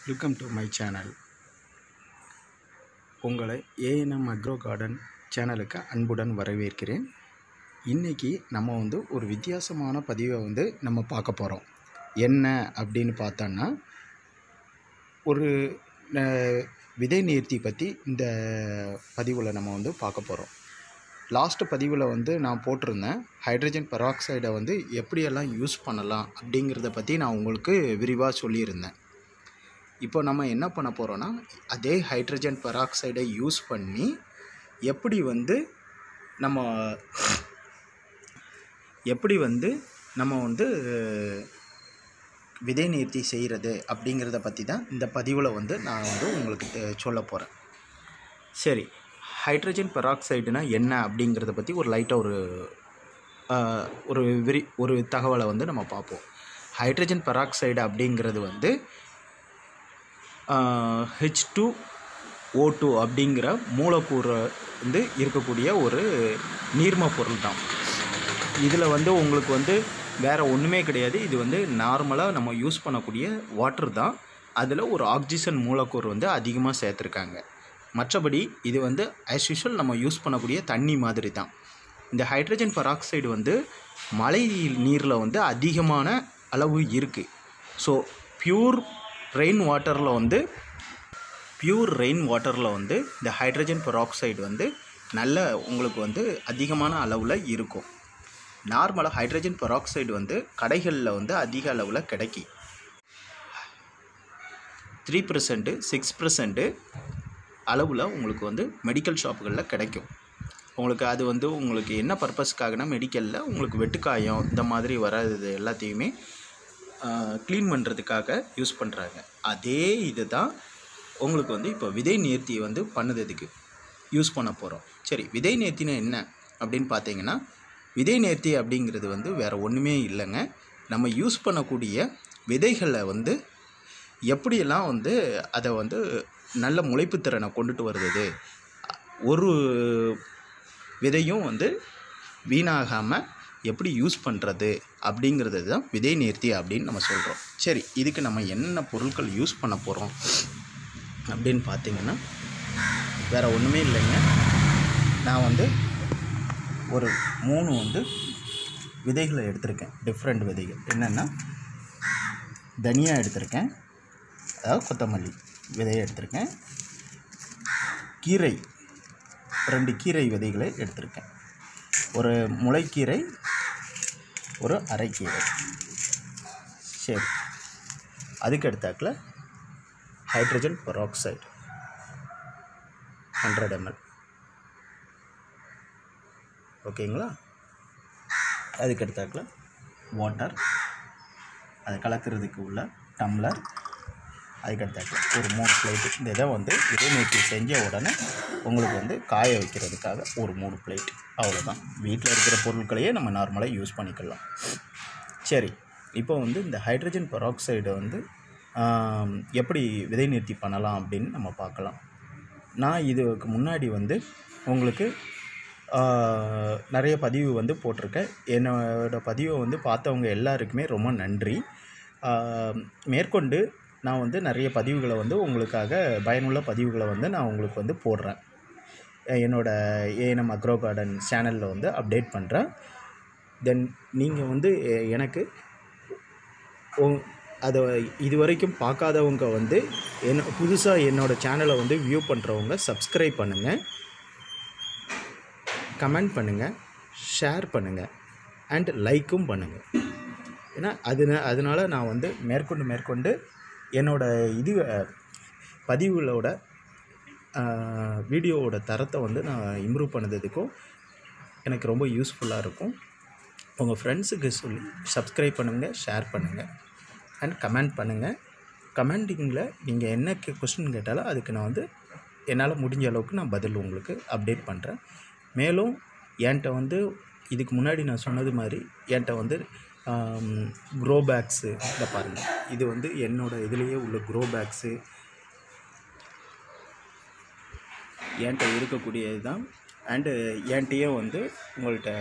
welcome to my channel உங்களை ANM agro garden சேனலுக்கு அன்புடன் வரவேற்கிறேன் இன்றைக்கி நம்ம வந்து ஒரு வித்தியாசமான பதிவை வந்து நம்ம பார்க்க போகிறோம் என்ன அப்படின்னு பார்த்தோன்னா ஒரு அஹ், விதை நேர்த்தி பற்றி இந்த பதிவில் நம்ம வந்து பார்க்க போகிறோம் லாஸ்ட் பதிவில் வந்து நான் போட்டிருந்தேன் ஹைட்ரஜன் பெராக்சைடை வந்து எப்படியெல்லாம் யூஸ் பண்ணலாம் அப்படிங்கிறத பற்றி நான் உங்களுக்கு விரிவாக சொல்லியிருந்தேன் இப்போ நம்ம என்ன பண்ண போகிறோன்னா அதே ஹைட்ரஜன் பெராக்சைடை யூஸ் பண்ணி எப்படி வந்து நம்ம எப்படி வந்து நம்ம வந்து விதை நேர்த்தி செய்கிறது அப்படிங்கிறத பற்றி தான் இந்த பதிவில் வந்து நான் வந்து உங்களுக்கு தெ- சொல்ல போகிறேன் சரி ஹைட்ரஜன் பெராக்சைடுனா என்ன அப்படிங்கிறத பற்றி ஒரு லைட்டாக ஒரு ஆஹ், ஒரு விரி ஒரு தகவலை வந்து நம்ம பார்ப்போம் ஹைட்ரஜன் பெராக்சைடு அப்படிங்கிறது வந்து ஹெச் டூ ஓ டூ அப்படிங்கிற மூலக்கூறு வந்து இருக்கக்கூடிய ஒரு நீர்ம பொருள் தான் இதில் வந்து உங்களுக்கு வந்து வேறு ஒன்றுமே கிடையாது இது வந்து நார்மலாக நம்ம யூஸ் பண்ணக்கூடிய வாட்டர் தான் அதில் ஒரு ஆக்சிஜன் மூலக்கூறு வந்து அதிகமாக சேர்த்துருக்காங்க மற்றபடி இது வந்து ஆஸ் யூஷுவல் நம்ம யூஸ் பண்ணக்கூடிய தண்ணி மாதிரி தான் இந்த ஹைட்ரஜன் பெராக்சைடு வந்து மழை நீரில் வந்து அதிகமான அளவு இருக்குது ஸோ பியூர் ரெயின் வாட்டரில் வந்து பியூர் ரெயின் வாட்டரில் வந்து இந்த ஹைட்ரஜன் பெராக்சைடு வந்து நல்ல உங்களுக்கு வந்து அதிகமான அளவில் இருக்கும் நார்மலாக ஹைட்ரஜன் பெராக்சைடு வந்து கடைகளில் வந்து அதிக அளவில் கிடைக்கி த்ரீ பர்சன்ட்டு சிக்ஸ் பர்சன்ட்டு அளவில் உங்களுக்கு வந்து மெடிக்கல் ஷாப்புகளில் கிடைக்கும் உங்களுக்கு அது வந்து உங்களுக்கு என்ன பர்பஸ்க்காகனா மெடிக்கலில் உங்களுக்கு வெட்டுக்காயம் இந்த மாதிரி வராதது எல்லாத்தையுமே க்ளீன் பண்ணுறதுக்காக யூஸ் பண்ணுறாங்க அதே இது தான் உங்களுக்கு வந்து இப்போ விதை நேர்த்தியை வந்து பண்ணுறதுக்கு யூஸ் பண்ண போகிறோம் சரி விதை நேர்த்தினா என்ன அப்படின்னு பார்த்தீங்கன்னா விதை நேர்த்தி அப்படிங்கிறது வந்து வேறு ஒன்றுமே இல்லைங்க நம்ம யூஸ் பண்ணக்கூடிய விதைகளை வந்து எப்படியெல்லாம் வந்து அதை வந்து நல்ல முளைப்புத்திறனை கொண்டுட்டு வருது ஒரு விதையும் வந்து வீணாகாமல் எப்படி யூஸ் பண்ணுறது அப்படிங்கிறது தான் விதை நேர்த்தி அப்படின்னு நம்ம சொல்கிறோம் சரி இதுக்கு நம்ம என்ன பொருட்கள் யூஸ் பண்ண போகிறோம் அப்படின்னு பார்த்தீங்கன்னா வேறு ஒன்றுமே இல்லைங்க நான் வந்து ஒரு மூணு வந்து விதைகளை எடுத்திருக்கேன் டிஃப்ரெண்ட் விதைகள் என்னென்னா தனியா எடுத்திருக்கேன் அதாவது கொத்தமல்லி விதையை எடுத்திருக்கேன் கீரை ரெண்டு கீரை விதைகளை எடுத்திருக்கேன் ஒரு முளைக்கீரை ஒரு அரைக்கீரை சரி அதுக்கு அடுத்தாக்கில் ஹைட்ரஜன் பெராக்சைடு ஹண்ட்ரட் எம்எல் ஓகேங்களா அதுக்கு அடுத்தாக்கில் வாட்டர் அதை கலக்கிறதுக்கு உள்ள டம்ளர் அதுக்கு அடுத்தாக்கில் ஒரு மூணு பிளேட்டு இந்த இதை வந்து இடைநீக்கி செஞ்ச உடனே உங்களுக்கு வந்து காய வைக்கிறதுக்காக ஒரு மூணு பிளேட் அவ்வளோதான் வீட்டில் இருக்கிற பொருட்களையே நம்ம நார்மலாக யூஸ் பண்ணிக்கலாம் சரி இப்போ வந்து இந்த ஹைட்ரஜன் பெராக்சைடை வந்து ஆம், எப்படி விதை நிறுத்தி பண்ணலாம் அப்படின்னு நம்ம பார்க்கலாம் நான் இதுக்கு முன்னாடி வந்து உங்களுக்கு ஆ, நிறைய பதிவு வந்து போட்டிருக்கேன் என்னோட பதிவை வந்து பார்த்தவங்க எல்லாருக்குமே ரொம்ப நன்றி ஆ, மேற்கொண்டு நான் வந்து நிறைய பதிவுகளை வந்து உங்களுக்காக பயனுள்ள பதிவுகளை வந்து நான் உங்களுக்கு வந்து போடுறேன் என்னோட ஏஎன்எம் அக்ரோ கார்டன் சேனலில் வந்து அப்டேட் பண்ணுறேன் தென் நீங்கள் வந்து எ- எனக்கு உங் அதை இது வரைக்கும் பார்க்காதவங்க வந்து என்ன புதுசாக என்னோடய சேனலை வந்து வியூ பண்ணுறவங்க சப்ஸ்கிரைப் பண்ணுங்கள் கமெண்ட் பண்ணுங்கள் ஷேர் பண்ணுங்கள் அண்ட் லைக்கும் பண்ணுங்கள் ஏன்னா அதுன அதனால நான் வந்து மேற்கொண்டு மேற்கொண்டு என்னோட இது அஹ், பதிவுகளோட அஹ், வீடியோவோட தரத்தை வந்து நான் இம்ப்ரூவ் பண்ணதுக்கும் எனக்கு ரொம்ப யூஸ்ஃபுல்லாக இருக்கும் உங்கள் ஃப்ரெண்ட்ஸுக்கு சொல்லி சப்ஸ்கிரைப் பண்ணுங்கள் ஷேர் பண்ணுங்கள் அண்ட் கமெண்ட் பண்ணுங்கள் கமெண்டிங்கில் நீங்கள் என்ன கொஸ்டின் கேட்டாலும் அதுக்கு நான் வந்து என்னால் முடிஞ்ச அளவுக்கு நான் பதில் உங்களுக்கு அப்டேட் பண்ணுறேன் மேலும் என்கிட்ட வந்து இதுக்கு முன்னாடி நான் சொன்னது மாதிரி என்கிட்ட வந்து க்ரோ பேக்ஸு இதை பாருங்கள் இது வந்து என்னோடய இதுலேயே உள்ள க்ரோ பேக்ஸு என்கிட்ட இருக்கக்கூடியது தான் அண்டு என்கிட்டயே வந்து உங்கள்கிட்ட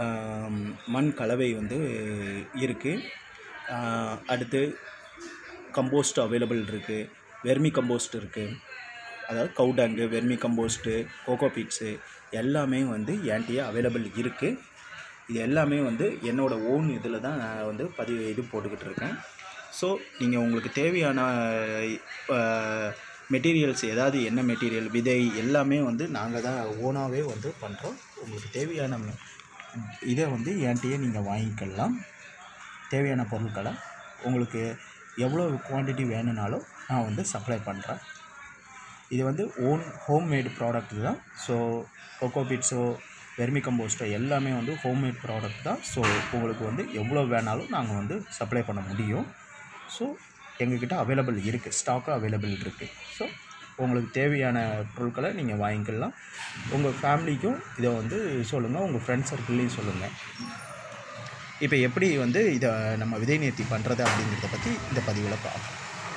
ஆம், மண் கலவை வந்து இருக்குது அடுத்து கம்போஸ்ட் அவைலபிள் இருக்குது வெர்மி கம்போஸ்ட் இருக்குது அதாவது கவுடங்கு வெர்மி கம்போஸ்ட்டு கோகோ பீட்ஸு எல்லாமே வந்து என்கிட்டயே அவைலபிள் இருக்குது இது எல்லாமே வந்து என்னோடய ஓன் இதில் தான் நான் வந்து பதிவு இது போட்டுக்கிட்டு இருக்கேன் ஸோ நீங்கள் உங்களுக்கு தேவையான மெட்டீரியல்ஸ் ஏதாவது என்ன மெட்டீரியல் விதை எல்லாமே வந்து நாங்கள் தான் ஓனாகவே வந்து பண்ணுறோம் உங்களுக்கு தேவையான ம- இதை வந்து என்கிட்டயே நீங்கள் வாங்கிக்கலாம் தேவையான பொருட்களை உங்களுக்கு எவ்வளோ குவாண்டிட்டி வேணும்னாலும் நான் வந்து சப்ளை பண்ணுறேன் இது வந்து ஓன் ஹோம்மேட் ப்ராடக்ட் தான் ஸோ கொக்கோ பீட்ஸோ வெர்மி கம்போஸ்டோ எல்லாமே வந்து ஹோம்மேட் ப்ராடக்ட் தான் ஸோ உங்களுக்கு வந்து எவ்வளோ வேணாலும் நாங்கள் வந்து சப்ளை பண்ண முடியும் ஸோ எங்ககிட்ட அவைலபிள் இருக்குது ஸ்டாக்கும் அவைலபிள் இருக்குது ஸோ உங்களுக்கு தேவையான பொருட்களை நீங்கள் வாங்கிக்கலாம் உங்கள் ஃபேமிலிக்கும் இதை வந்து சொல்லுங்கள் உங்கள் ஃப்ரெண்ட்ஸ் சர்க்கிள்லேயும் சொல்லுங்கள் இப்போ எப்படி வந்து இதை நம்ம விதை நேர்த்தி பண்ணுறது அப்படிங்கிறத பற்றி இந்த பதிவில் பார்ப்போம்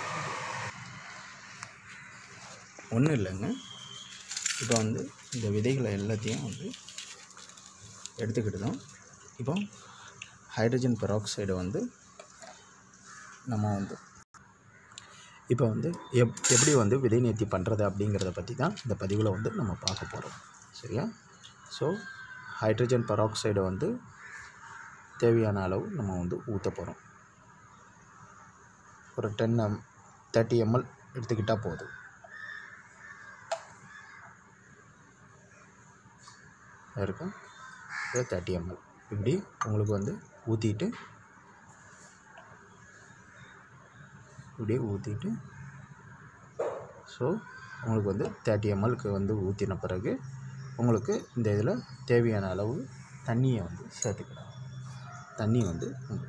ஒன்றும் இல்லைங்க இப்போ வந்து இந்த விதைகளை எல்லாத்தையும் வந்து எடுத்துக்கிட்டதும் இப்போ ஹைட்ரஜன் பெராக்சைடை வந்து நம்ம வந்து இப்போ வந்து எப் எப்படி வந்து விதை நேர்த்தி பண்ணுறது அப்படிங்கிறத பற்றி தான் இந்த பதிவில் வந்து நம்ம பார்க்க போகிறோம் சரியா ஸோ ஹைட்ரஜன் பெராக்சைடை வந்து தேவையான அளவு நம்ம வந்து ஊற்ற போகிறோம் ஒரு டென் எம் தேர்ட்டி எம்எல் எடுத்துக்கிட்டால் போதும் இருக்கும் ஒரு தேர்ட்டி எம்எல் இப்படி உங்களுக்கு வந்து ஊற்றிட்டு இப்படியே ஊற்றிட்டு ஸோ உங்களுக்கு வந்து தேர்ட்டி எம்எல்க்கு வந்து ஊற்றின பிறகு உங்களுக்கு இந்த இதில் தேவையான அளவு தண்ணியை வந்து சேர்த்துக்கலாம் தண்ணி வந்து உங்களுக்கு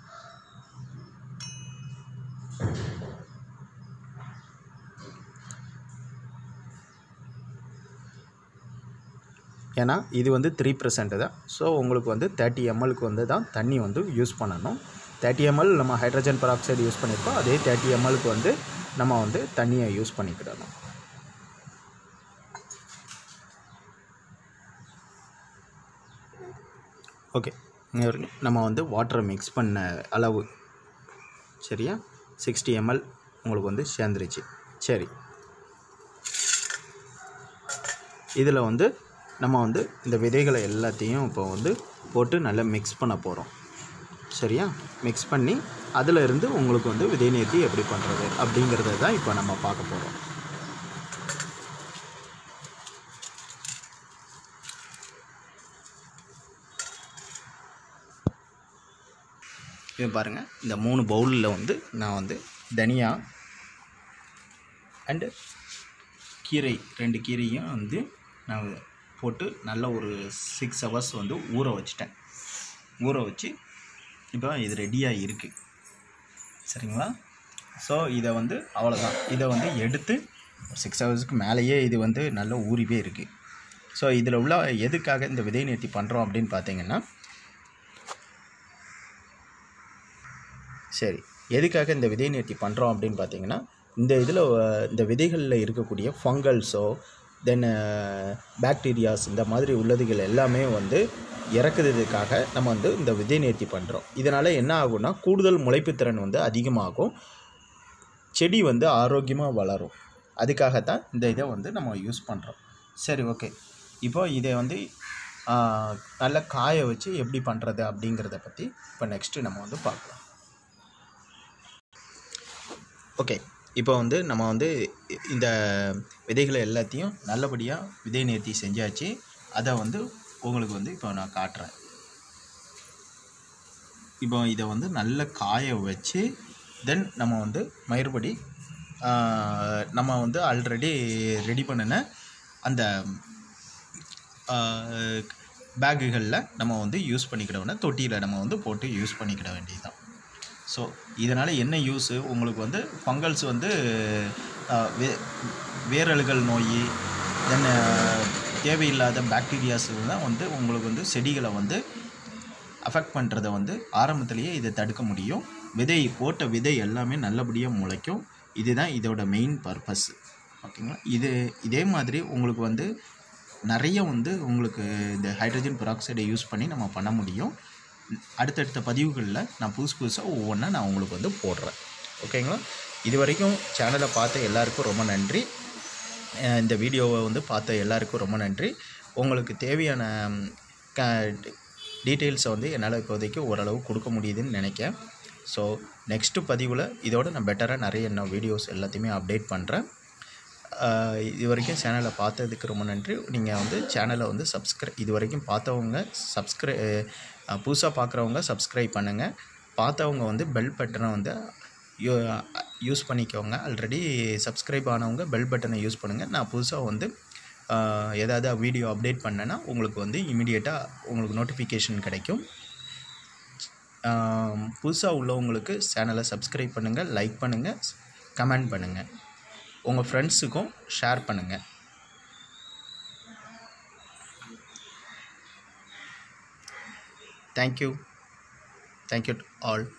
ஏன்னா இது வந்து த்ரீ பர்சன்ட் தான் ஸோ உங்களுக்கு வந்து தேர்ட்டி எம்எல்க்கு வந்து தான் தண்ணி வந்து யூஸ் பண்ணணும் தேர்ட்டி எம்எல் நம்ம ஹைட்ரஜன் பெராக்சைடு யூஸ் பண்ணியிருக்கோம் அதே தேர்ட்டி எம்எல்க்கு வந்து நம்ம வந்து தண்ணியை யூஸ் பண்ணிக்கிடணும் ஓகே இங்க பாருங்க, நம்ம வந்து வாட்டரை மிக்ஸ் பண்ண அளவு சரியா சிக்ஸ்டி எம்எல் உங்களுக்கு வந்து சேர்ந்துருச்சு சரி இதில் வந்து நம்ம வந்து இந்த விதைகளை எல்லாத்தையும் இப்போ வந்து போட்டு நல்லா மிக்ஸ் பண்ண போகிறோம் சரியா மிக்ஸ் பண்ணி அதில் இருந்து உங்களுக்கு வந்து விதை நேர்த்தி எப்படி பண்ணுறது அப்படிங்கிறத தான் இப்போ நம்ம பார்க்க போகிறோம் இது பாருங்கள் இந்த மூணு பவுலில் வந்து நான் வந்து தனியா அண்டு கீரை ரெண்டு கீரையும் வந்து நான் போட்டு நல்ல ஒரு சிக்ஸ் ஹவர்ஸ் வந்து ஊற வச்சிட்டேன் ஊற வச்சு இப்போ இது ரெடியாக இருக்குது சரிங்களா ஸோ இதை வந்து அவ்வளோதான் இதை வந்து எடுத்து சிக்ஸ் ஹவர்ஸ்க்கு மேலேயே இது வந்து நல்ல ஊறிவே இருக்குது ஸோ இதில் உள்ள எதுக்காக இந்த விதை நேர்த்தி பண்ணுறோம் அப்படின்னு பார்த்தீங்கன்னா சரி எதுக்காக இந்த விதை நேர்த்தி பண்ணுறோம் அப்படின்னு பார்த்தீங்கன்னா இந்த இதில் இந்த விதைகளில் இருக்கக்கூடிய ஃபங்கல்ஸோ தென் பாக்டீரியாஸ் இந்த மாதிரி உள்ளதுகள் எல்லாமே வந்து இறக்குறதுக்காக நம்ம வந்து இந்த விதை நேர்த்தி பண்ணுறோம் இதனால் என்ன ஆகும்னா கூடுதல் முளைப்புத்திறன் வந்து அதிகமாகும் செடி வந்து ஆரோக்கியமாக வளரும் அதுக்காகத்தான் இந்த இதை வந்து நம்ம யூஸ் பண்ணுறோம் சரி ஓகே இப்போ இதை வந்து ஆ, நல்லா காய வச்சு எப்படி பண்ணுறது அப்படிங்கிறத பற்றி இப்போ நெக்ஸ்ட்டு நம்ம வந்து பார்க்கலாம் ஓகே இப்போ வந்து நம்ம வந்து இ- இந்த விதைகளை எல்லாத்தையும் நல்லபடியாக விதை நேர்த்தி செஞ்சாச்சு அதை வந்து உங்களுக்கு வந்து இப்போ நான் காட்டுறேன் இப்போ இதை வந்து நல்ல காய வச்சு தென் நம்ம வந்து மறுபடி ஆஹ், நம்ம வந்து ஆல்ரெடி ரெடி பண்ணின அந்த பேக்குகளில் நம்ம வந்து யூஸ் பண்ணிக்கிட வேண்டாம் தொட்டியில் நம்ம வந்து போட்டு யூஸ் பண்ணிக்கிட வேண்டியதுதான் ஸோ இதனால் என்ன யூஸு உங்களுக்கு வந்து ஃபங்கல்ஸ் வந்து ஆஹ், வே வேரல்கள் நோய் தென் தேவையில்லாத பாக்டீரியாஸ் தான் வந்து உங்களுக்கு வந்து செடிகளை வந்து அஃபெக்ட் பண்ணுறத வந்து ஆரம்பத்திலேயே இதை தடுக்க முடியும் விதை போட்ட விதை எல்லாமே நல்லபடியாக முளைக்கும் இதுதான் இதோட மெயின் பர்பஸ் ஓகேங்களா இது இதே மாதிரி உங்களுக்கு வந்து நிறைய வந்து உங்களுக்கு இந்த ஹைட்ரஜன் பெராக்சைடை யூஸ் பண்ணி நம்ம பண்ண முடியும் அடுத்தடுத்த பதிவுகளில் நான் புதுசு புதுசாக ஒவ்வொன்றா நான் உங்களுக்கு வந்து போடுறேன் ஓகேங்களா இது வரைக்கும் சேனலை பார்த்த எல்லாருக்கும் ரொம்ப நன்றி அஹ் இந்த வீடியோவை வந்து பார்த்த எல்லாருக்கும் ரொம்ப நன்றி உங்களுக்கு தேவையான ம், க டீட்டெயில்ஸை வந்து என்னால் இப்போதைக்கு ஓரளவு கொடுக்க முடியுதுன்னு நினைக்கிறேன் ஸோ நெக்ஸ்ட்டு பதிவில் இதோட நான் பெட்டராக நிறைய இன்னும் வீடியோஸ் எல்லாத்தையுமே அப்டேட் பண்ணுறேன் இது வரைக்கும் சேனலை பார்த்ததுக்கு ரொம்ப நன்றி நீங்கள் வந்து சேனலை வந்து சப்ஸ்கிரை இது வரைக்கும் பார்த்தவங்க சப்ஸ்கிரை புதுசாக பார்க்குறவங்க சப்ஸ்கிரைப் பண்ணுங்கள் பார்த்தவங்க வந்து பெல் பட்டனை வந்து யூ யூஸ் பண்ணிக்கோங்க ஆல்ரெடி சப்ஸ்கிரைப் ஆனவங்க பெல் பட்டனை யூஸ் பண்ணுங்கள் நான் புதுசாக வந்து அஹ், ஏதாவது வீடியோ அப்டேட் பண்ணேன்னா உங்களுக்கு வந்து இமிடியேட்டாக உங்களுக்கு நோட்டிஃபிகேஷன் கிடைக்கும் புதுசாக உள்ளவங்களுக்கு சேனலை சப்ஸ்கிரைப் பண்ணுங்கள் லைக் பண்ணுங்கள் கமெண்ட் பண்ணுங்கள் உங்கள் ஃப்ரெண்ட்ஸுக்கும் ஷேர் பண்ணுங்கள் தேங்க்யூ தேங்க்யூ ஆல்